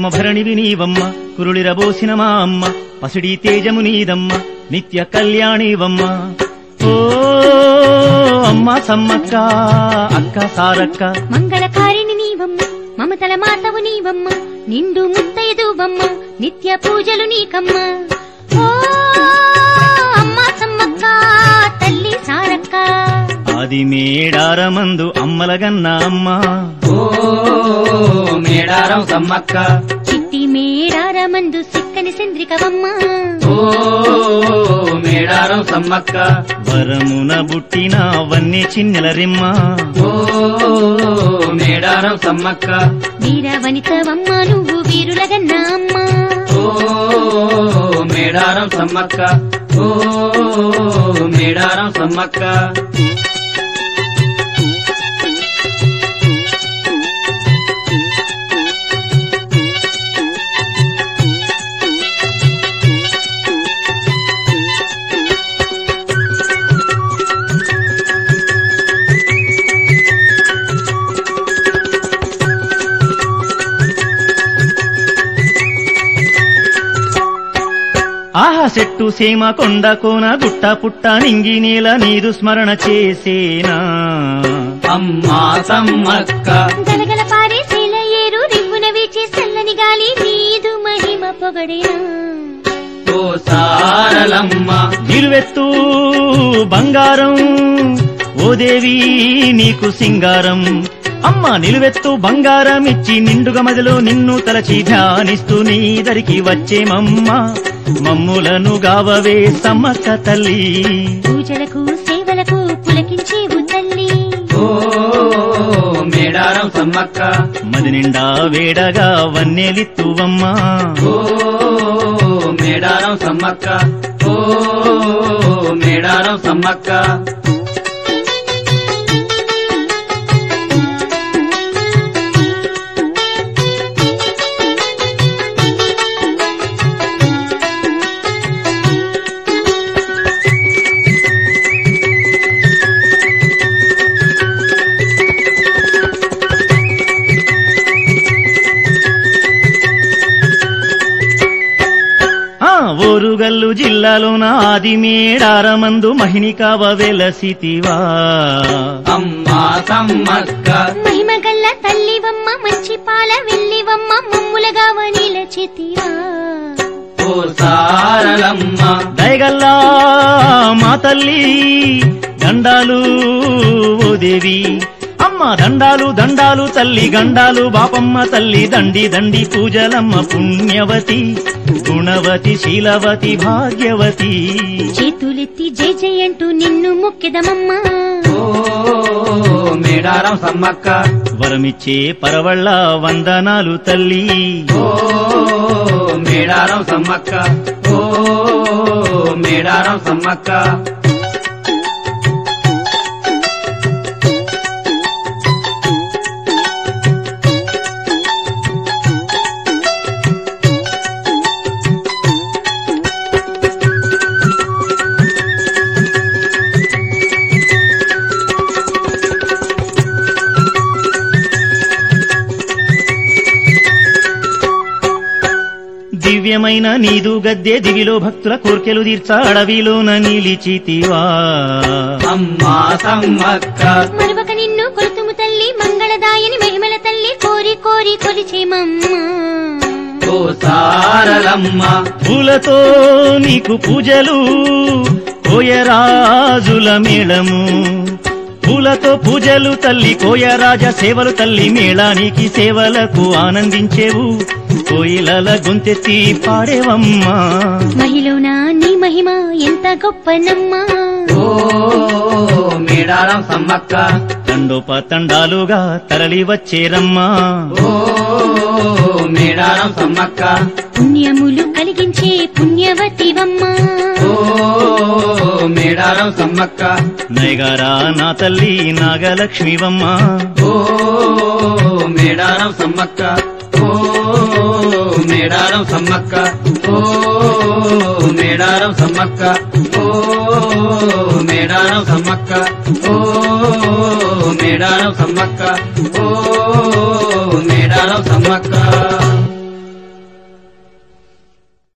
భరణివి నీవమ్మ కురుళిరబోసిన మా అమ్మ పసిడి తేజము నీదమ్మ నిత్య కళ్యాణివమ్మ ఓ అమ్మ సమ్మక్క అక్క సారక్క మంగళకారిణి నీవమ్మ మమతల మాతవు నీవమ్మ నిండు ముత్తైదువమ్మ నిత్య పూజలు నీకమ్మ ఓ అమ్మ సమ్మక్క తల్లి సారక్క ఆది మేడారమందు అమ్మలగన్న అమ్మ ఓ మేడారం సమ్మక్క చిట్టి మేడారమందు సిక్కని చంద్రికవమ్మ ఓ మేడారం సమ్మక్క వరమున బుట్టిన వన్నె చిన్నెల రిమ్మ ఓ మేడారం సమ్మక్క వీర వనితవమ్మ నువ్వు వీరులగన్న అమ్మ ఓ మేడారం సమ్మక్క ఓ మేడారం సమ్మక్క ఆహా చెట్టు సీమ కొండ కోన గుట్ట పుట్ట నింగి నేల నీదు స్మరణ చేసేనా అమ్మా సమ్మక్క గలగల పారే శీల ఏరు రివ్వున వీచే చల్లని గాలి నీదు మహిమ పొగడేనా ఓ సారలమ్మ నిలువెత్తు బంగారం ఓ దేవి నీకు సింగారం అమ్మ నిలువెత్తు బంగారం ఇచ్చి నిండుగా మదిలో నిన్ను తలచి ధ్యానిస్తూ నీ దరికి వచ్చేమమ్మ మమ్ములను గావవే సమ్మక్క తల్లి పూజలకు సేవలకు పులకించేవు తల్లి ఓ మేడారం సమ్మక్క మది నిండా వేడగా వన్నెలిత్తువమ్మా ఓ మేడారం సమ్మక్క ఓ మేడారం సమ్మక్క ఆ ఓరుగల్లు జిల్లాలోన ఆది మేడారమందు మహిని కావ వెలసితివా అమ్మా సమ్మక్క మహిమ గల్ల తల్లివమ్మ మంచి పాల వెళ్ళివమ్మ మమ్ములగా వనిల చితివా ఓ సారలమ్మ దయగల్లా మా తల్లి దండాలు ఓ దేవి అమ్మ దండాలు దండాలు తల్లి గండాలు బాపమ్మ తల్లి దండి దండి పూజలమ్మ పుణ్యవతి గుణవతి శీలవతి భాగ్యవతి చేతులెత్తి జై జై అంటూ నిన్ను మొక్కెదమమ్మ ఓ మేడారం సమ్మక్క వరమిచ్చే పరవళ్ళ వందనాలు తల్లి ఓ మేడారం సమ్మక్క ఓ మేడారం సమ్మక్క దివ్యమైన నీదు గద్దె దివిలో భక్తుల కోర్కెలు తీర్చ అడవిలోన నిలిచితివా అమ్మా సమ్మక్క మరొక నిన్ను కొలుతుము తల్లి మంగళదాయని మహిమల తల్లి కోరి కోరి కొలిచేమమ్మ ఓ సారలమ్మ పూలతో నీకు పూజలు కోయరాజుల మేళము పూలతో పూజలు తల్లి కోయరాజ సేవలు తల్లి మేళానికి సేవలకు ఆనందించేవు కోయిలల గొంతెత్తి పాడేవమ్మా మహిళన నీ మహిమ ఎంత గొప్పనమ్మా ఓ మేడారం సమ్మక్క తండోపతండాలుగా తరలి వచ్చేరమ్మా ఓ మేడారం సమ్మక్క పుణ్యములు కలిగించే పుణ్యవతివమ్మ ఓ మేడారం సమ్మక్క నయగారా నా తల్లి నాగలక్ష్మివమ్మా ఓ మేడారం సమ్మక్క ఓ మేడారం సమ్మక్క ఓ మేడారం సమ్మక్క ఓ మేడారం సమ్మక్క ఓ మేడారం సమ్మక్క ఓ మేడారం సమ్మక్క